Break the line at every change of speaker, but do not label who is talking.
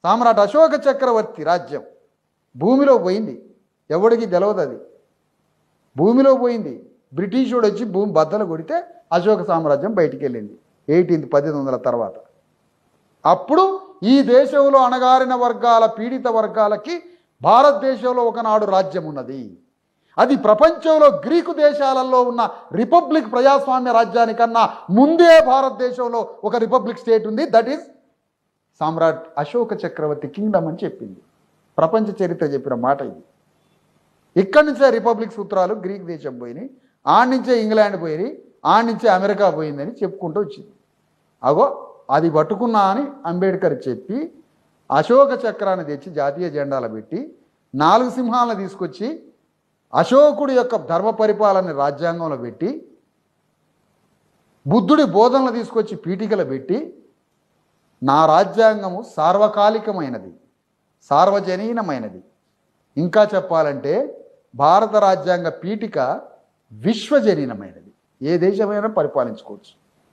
సామ్రాట్ అశోక చక్రవర్తి రాజ్యం భూమిలో పోయింది ఎవడికి తెలవదు అది భూమిలో పోయింది బ్రిటిషుడు వచ్చి భూమి బద్దలు కొడితే అశోక సామ్రాజ్యం బయటికి వెళ్ళింది ఎయిటీన్త్ పద్దెనిమిది వందల తర్వాత అప్పుడు ఈ దేశంలో అణగారిన వర్గాల పీడిత వర్గాలకి భారతదేశంలో ఒకనాడు రాజ్యం ఉన్నది అది ప్రపంచంలో గ్రీకు దేశాలలో ఉన్న రిపబ్లిక్ ప్రజాస్వామ్య రాజ్యానికన్నా ముందే భారతదేశంలో ఒక రిపబ్లిక్ స్టేట్ ఉంది దట్ ఈస్ సామ్రాట్ అశోక చక్రవర్తి కింగ్డమ్ అని చెప్పింది ప్రపంచ చరిత్ర చెప్పిన మాట ఇది ఇక్కడి నుంచే రిపబ్లిక్ సూత్రాలు గ్రీక్ దేశం పోయినాయి ఆడి నుంచే ఇంగ్లాండ్ పోయినాయి ఆడి నుంచే అమెరికా పోయిందని చెప్పుకుంటూ వచ్చింది అగో అది పట్టుకున్నా అని అంబేద్కర్ చెప్పి అశోక చక్రాన్ని తెచ్చి జాతీయ జెండాలు పెట్టి నాలుగు సింహాలను తీసుకొచ్చి అశోకుడి యొక్క ధర్మ పరిపాలన రాజ్యాంగంలో పెట్టి బుద్ధుడి బోధనలు తీసుకొచ్చి పీఠికలు పెట్టి నా రాజ్యాంగము సార్వకాలికమైనది సార్వజనీనమైనది ఇంకా చెప్పాలంటే భారత రాజ్యాంగ పీఠిక విశ్వజనీనమైనది ఏ దేశమైనా పరిపాలించుకోవచ్చు